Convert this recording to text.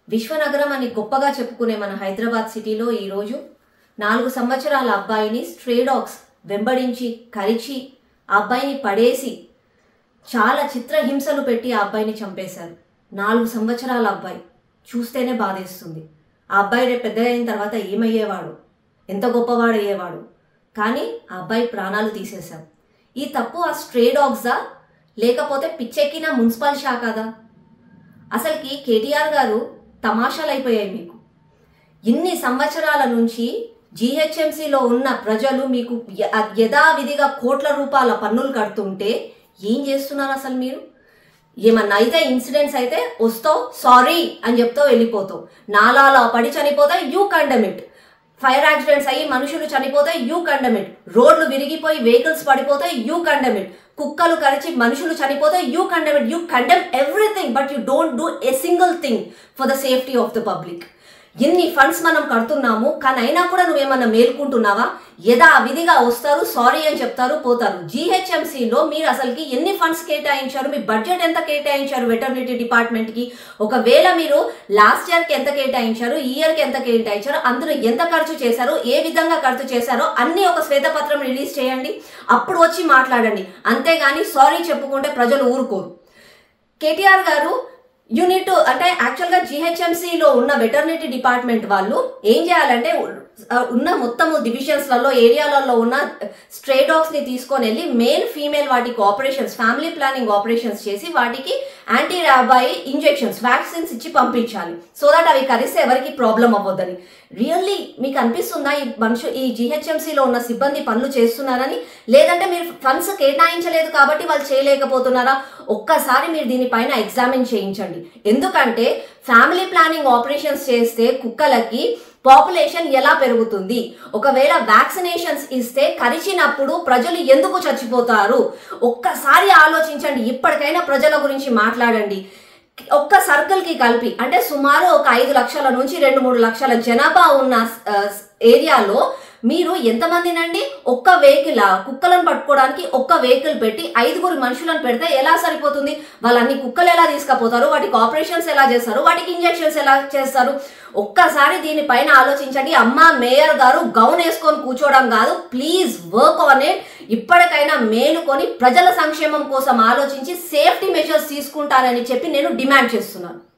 విశ్వనగరం అని గొప్పగా చెప్పుకునే మన హైదరాబాద్ సిటీలో ఈరోజు నాలుగు సంవత్సరాల అబ్బాయిని స్ట్రే డాగ్స్ వెంబడించి కరిచి ఆ అబ్బాయిని పడేసి చాలా చిత్రహింసలు పెట్టి ఆ అబ్బాయిని చంపేశారు నాలుగు సంవత్సరాల అబ్బాయి చూస్తేనే బాధేస్తుంది ఆ అబ్బాయి రేపు పెద్దగా అయిన తర్వాత ఏమయ్యేవాడు ఎంత గొప్పవాడు అయ్యేవాడు కానీ ఆ అబ్బాయి ప్రాణాలు తీసేశారు ఈ తప్పు ఆ స్ట్రే డాగ్సా లేకపోతే పిచ్చెక్కిన మున్సిపల్ శాఖదా అసలుకి కేటీఆర్ గారు తమాషాలు అయిపోయాయి మీకు ఇన్ని సంవత్సరాల నుంచి జీహెచ్ఎంసీలో ఉన్న ప్రజలు మీకు య- యథావిధిగా కోట్ల రూపాయల పన్నులు కడుతుంటే ఏం చేస్తున్నారు అసలు మీరు ఏమన్నా అయితే ఇన్సిడెంట్స్ అయితే వస్తావు సారీ అని చెప్తావు వెళ్ళిపోతావు నాలాలో పడి చనిపోతే you condemn it fire accidents అయ్యి మనుషులు చనిపోతే యూ కండెమ్ ఇట్ రోడ్లు విరిగిపోయి వెహికల్స్ పడిపోతే యూ కండెమ్ ఇట్ కుక్కలు కరిచి మనుషులు చనిపోతే you condemn it you condemn everything but you don't do a single thing for the safety of the public ఎన్ని ఫండ్స్ మనం కడుతున్నాము కానీ అయినా కూడా నువ్వేమన్నా మేల్కుంటున్నావా యథా విధిగా వస్తారు సారీ అని చెప్తారు పోతారు జీహెచ్ఎంసీలో మీరు అసలుకి ఎన్ని ఫండ్స్ కేటాయించారు మీ బడ్జెట్ ఎంత కేటాయించారు వెటర్నిటీ డిపార్ట్మెంట్కి ఒకవేళ మీరు లాస్ట్ ఇయర్కి ఎంత కేటాయించారు ఈ ఇయర్కి ఎంత కేటాయించారు అందులో ఎంత ఖర్చు చేశారు ఏ విధంగా ఖర్చు చేశారో అన్ని ఒక శ్వేతపత్రం రిలీజ్ చేయండి అప్పుడు వచ్చి మాట్లాడండి అంతేగాని సారీ చెప్పుకుంటే ప్రజలు ఊరుకోరు కేటీఆర్ గారు యూనిట్ అంటే యాక్చువల్గా జిహెచ్ఎంసీలో ఉన్న వెటర్నిటీ డిపార్ట్మెంట్ వాళ్ళు ఏం చేయాలంటే ఆ, ఉన్న మొత్తము డివిజన్స్లలో ఏరియాలలో ఉన్న స్ట్రే డాగ్స్ని తీసుకొని వెళ్ళి మేల్ ఫీమేల్ వాటికి ఆపరేషన్స్ ఫ్యామిలీ ప్లానింగ్ ఆపరేషన్స్ చేసి వాటికి యాంటీ రాబాయి ఇంజెక్షన్స్ వ్యాక్సిన్స్ ఇచ్చి పంపించాలి సో దట్ అవి కరిస్తే ఎవరికి ప్రాబ్లం అవ్వద్దని రియల్లీ మీకు అనిపిస్తుందా ఈ మనుషు ఈ జిహెచ్ఎంసీలో ఉన్న సిబ్బంది పనులు చేస్తున్నారని లేదంటే మీరు ఫండ్స్ కేటాయించలేదు కాబట్టి వాళ్ళు చేయలేకపోతున్నారా ఒక్కసారి మీరు దీనిపైన ఎగ్జామిన్ చేయించండి ఎందుకంటే ఫ్యామిలీ ప్లానింగ్ ఆపరేషన్స్ చేస్తే కుక్కలకి పాపులేషన్ ఎలా పెరుగుతుంది ఒకవేళ వ్యాక్సినేషన్స్ ఇస్తే కరిచినప్పుడు ప్రజలు ఎందుకు చచ్చిపోతారు ఒక్కసారి ఆలోచించండి ఇప్పటికైనా ప్రజల గురించి మాట్లాడండి ఒక్క సర్కిల్ కి కలిపి అంటే సుమారు ఒక ఐదు లక్షల నుంచి రెండు మూడు లక్షల జనాభా ఉన్న ఆ, ఏరియాలో మీరు ఎంతమందినండి ఒక్క వెహికల్ కుక్కలను పట్టుకోవడానికి ఒక్క వెహికల్ పెట్టి ఐదుగురు మనుషులను పెడితే ఎలా సరిపోతుంది వాళ్ళన్ని కుక్కలు ఎలా తీసుకుపోతారు వాటికి ఆపరేషన్స్ ఎలా చేస్తారు వాటికి ఇంజెక్షన్స్ ఎలా చేస్తారు ఒక్కసారి దీనిపైన ఆలోచించండి అమ్మ మేయర్ గారు గౌన్ వేసుకొని కూర్చోవడం కాదు ప్లీజ్ వర్క్ ఆన్ ఇట్ ఇప్పటికైనా మేలుకొని ప్రజల సంక్షేమం కోసం ఆలోచించి సేఫ్టీ మెజర్స్ తీసుకుంటారని చెప్పి నేను డిమాండ్ చేస్తున్నాను